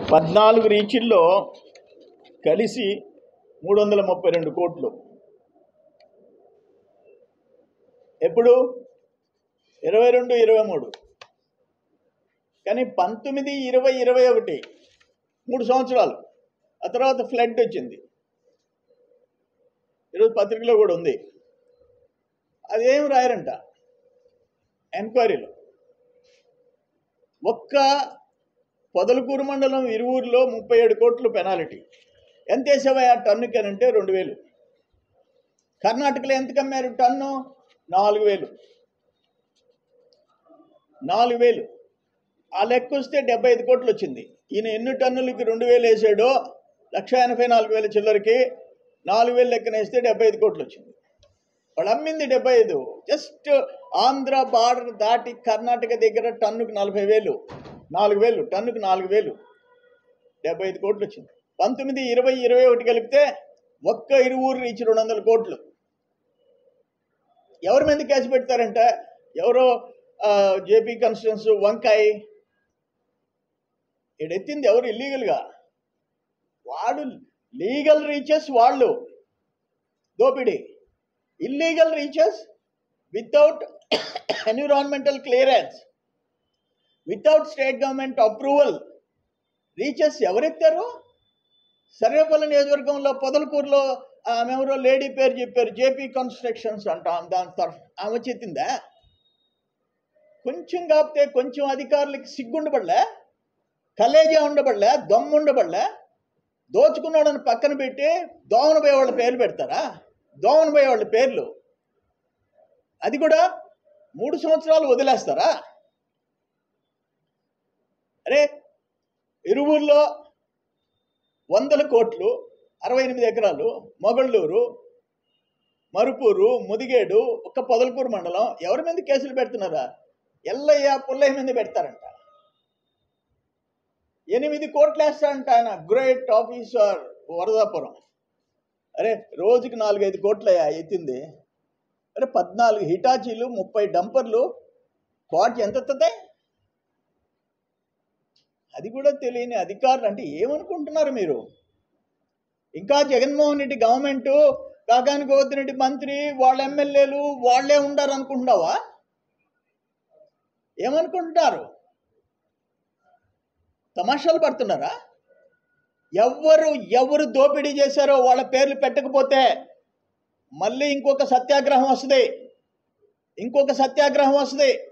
పద్నాలుగు రీచుల్లో కలిసి మూడు వందల ముప్పై రెండు కోట్లు ఎప్పుడు ఇరవై రెండు ఇరవై మూడు కానీ పంతొమ్మిది ఇరవై ఇరవై ఒకటి మూడు సంవత్సరాలు ఆ తర్వాత ఫ్లడ్ వచ్చింది ఈరోజు పత్రికలో కూడా ఉంది అదేం రాయరంట ఎంక్వైరీలో ఒక్క పొదలకూరు మండలం ఇరువురులో ముప్పై ఏడు కోట్లు పెనాల్టీ ఎంత వేసావా టన్నుకి అని అంటే రెండు వేలు కర్ణాటకలో ఎంత కమ్మారు టన్ను నాలుగు వేలు నాలుగు వేలు ఆ లెక్క వస్తే డెబ్బై ఐదు కోట్లు వచ్చింది ఈయన ఎన్ని టన్నులకి రెండు వేలు వేసాడో లక్ష ఎనభై నాలుగు వేల చిల్లరకి నాలుగు వేలు లెక్కన వేస్తే డెబ్బై ఐదు కోట్లు వచ్చింది వాళ్ళు అమ్మింది డెబ్బై ఐదు జస్ట్ ఆంధ్ర బార్డర్ దాటి కర్ణాటక దగ్గర టన్నుకు నలభై వేలు నాలుగు వేలు టన్నుకు నాలుగు వేలు డెబ్బై ఐదు కోట్లు వచ్చింది పంతొమ్మిది ఇరవై ఇరవై ఒకటి కలిపితే ఒక్క ఇరువురు రీచ్ రెండు వందల కోట్లు ఎవరి మీద కేసు పెడతారంట ఎవరో జేపీ కన్స్టిట్యూన్స్ వంకాయ్ ఎడెత్తింది ఎవరు ఇల్లీగల్గా వాడు లీగల్ రీచెస్ వాళ్ళు దోపిడీ illegal reaches without environmental clearance without state government approval reaches ఎవరెత్తారు సర్వేపల్లి నియోజకవర్గంలో పొదలకూరులో ఆమె ఎవరో లేడీ పేరు చెప్పారు జేపీ కన్స్ట్రక్షన్స్ అంటాం దాని తరఫు ఆమె వచ్చి ఎత్తిందా కొంచెం కాపితే కొంచెం అధికారులకి సిగ్గుండబడలే కలేజా ఉండబడలే దమ్ము ఉండబడలే దోచుకున్నాడని పక్కన పెట్టి దోమన పోయే వాళ్ళ పేర్లు పెడతారా దోమన పోయే వాళ్ళ పేర్లు అది కూడా మూడు సంవత్సరాలు వదిలేస్తారా అరే ఇరువుల్లో వందల కోట్లు అరవై ఎనిమిది ఎకరాలు మొగళ్ళూరు మరుపూరు ముదిగేడు ఒక్క పొదలకూరు మండలం ఎవరి మీద కేసులు పెడుతున్నారా ఎల్లయ్య పుల్లయ్య మీద పెడతారంట ఎనిమిది కోట్లు వేస్తాడంట ఆయన గ్రేట్ ఆఫీసర్ వరదాపురం అరే రోజుకి నాలుగైదు కోట్లయ్యా ఎత్తింది అరే పద్నాలుగు హిటాచీలు ముప్పై డంపర్లు కోటి ఎంత ఎత్తుంది అది కూడా తెలియని అధికారులు అంటే ఏమనుకుంటున్నారు మీరు ఇంకా జగన్మోహన్ రెడ్డి గవర్నమెంట్ కాకాని గోవర్ధన్ రెడ్డి మంత్రి వాళ్ళ ఎమ్మెల్యేలు వాళ్ళే ఉండారు అనుకుంటున్నావా ఏమనుకుంటున్నారు తమాషాలు పడుతున్నారా ఎవరు ఎవరు దోపిడీ చేశారో వాళ్ళ పేర్లు పెట్టకపోతే మళ్ళీ ఇంకొక సత్యాగ్రహం వస్తుంది ఇంకొక సత్యాగ్రహం వస్తుంది